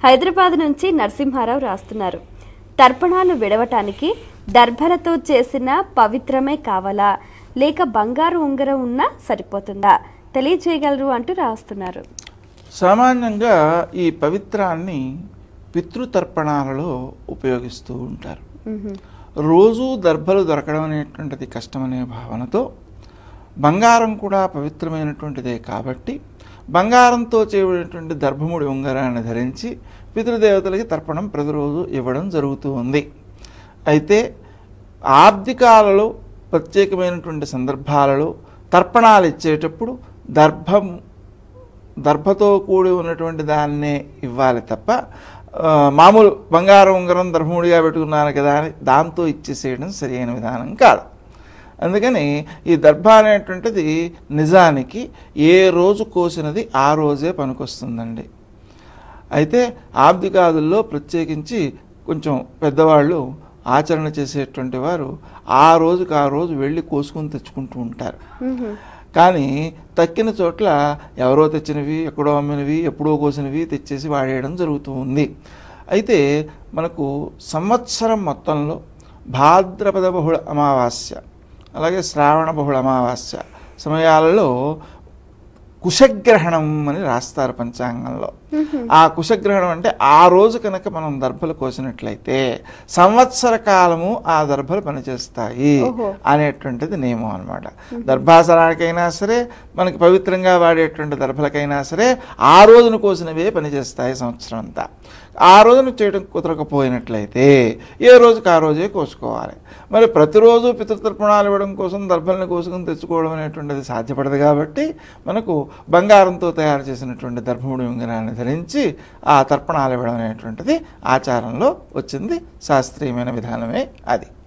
హైదరాబాద్ నుంచి నరసింహారావు రాస్తున్నారు తర్పణాలు విడవటానికి దర్భలతో చేసిన పవిత్రమే కావాలా లేక బంగారు ఉంగరం ఉన్నా సరిపోతుందా తెలియజేయగలరు అంటూ రాస్తున్నారు సామాన్యంగా ఈ పవిత్రాన్ని పితృతర్పణాలలో ఉపయోగిస్తూ ఉంటారు మ్హూ. రోజు దర్భలు దొరకడం అనేటువంటిది కష్టమనే భావనతో బంగారం కూడా పవిత్రమైనటువంటిదే కాబట్టి బంగారంతో చేయబడినటువంటి దర్భముడి ఉంగరాన్ని ధరించి పితృదేవతలకి తర్పణం ప్రతిరోజు ఇవ్వడం జరుగుతూ ఉంది అయితే ఆర్థికాలలో ప్రత్యేకమైనటువంటి సందర్భాలలో తర్పణాలు ఇచ్చేటప్పుడు దర్భం దర్భతో కూడి ఉన్నటువంటి దాన్నే ఇవ్వాలి తప్ప ఆ, మామూలు బంగారం ఉంగరం దర్భముడిగా పెట్టుకున్నాను కదా అని దాంతో ఇచ్చేసేయడం సరైన విధానం కాదు అందుకని ఈ దర్భ అనేటువంటిది నిజానికి ఏ రోజు కోసినది ఆ రోజే పనికొస్తుందండి అయితే ఆబ్దికాదుల్లో ప్రత్యేకించి కొంచెం పెద్దవాళ్ళు ఆచరణ చేసేటువంటి వారు ఆ రోజుకి ఆ రోజు వెళ్ళి కోసుకొని తెచ్చుకుంటూ ఉంటారు మ్హూ. కానీ తక్కిన చోట్ల ఎవరో తెచ్చినవి ఎక్కడో అమ్మినవి ఎప్పుడో కోసినవి తెచ్చేసి వాడేయడం జరుగుతూ ఉంది అయితే మనకు సంవత్సరం మొత్తంలో భాద్రపద బహుళ అమావాస్య అలాగే శ్రావణ బహుళ అమావాస్య సమయాలలో కుశగ్రహణం అని రాస్తారు పంచాంగంలో ఆ కుశగ్రహణం అంటే ఆ రోజు కనుక మనం దర్భలు కోసినట్లయితే సంవత్సర కాలము ఆ దర్భలు పనిచేస్తాయి ఓహో. అనేటువంటిది నియమం అనమాట దర్భాసనానికైనా సరే మనకి పవిత్రంగా వాడేటువంటి దర్భలకైనా సరే ఆ రోజున కోసినవే పనిచేస్తాయి సంవత్సరం అంతా ఆ రోజున చేయడం కుదరకపోయినట్లయితే ఏ రోజుకి ఆ రోజే కోసుకోవాలి మరి ప్రతిరోజు పితృతర్పణాలు ఇవ్వడం కోసం దర్భల్ని కోసుకుని తెచ్చుకోవడం అనేటువంటిది సాధ్యపడదు కాబట్టి మనకు బంగారంతో తయారు చేసినటువంటి దర్భముడి ఉంగరాన్ని ధరించి ఆ తర్పణాలు ఇవ్వడం అనేటువంటిది ఆచారంలో వచ్చింది శాస్త్రీయమైన విధానమే అది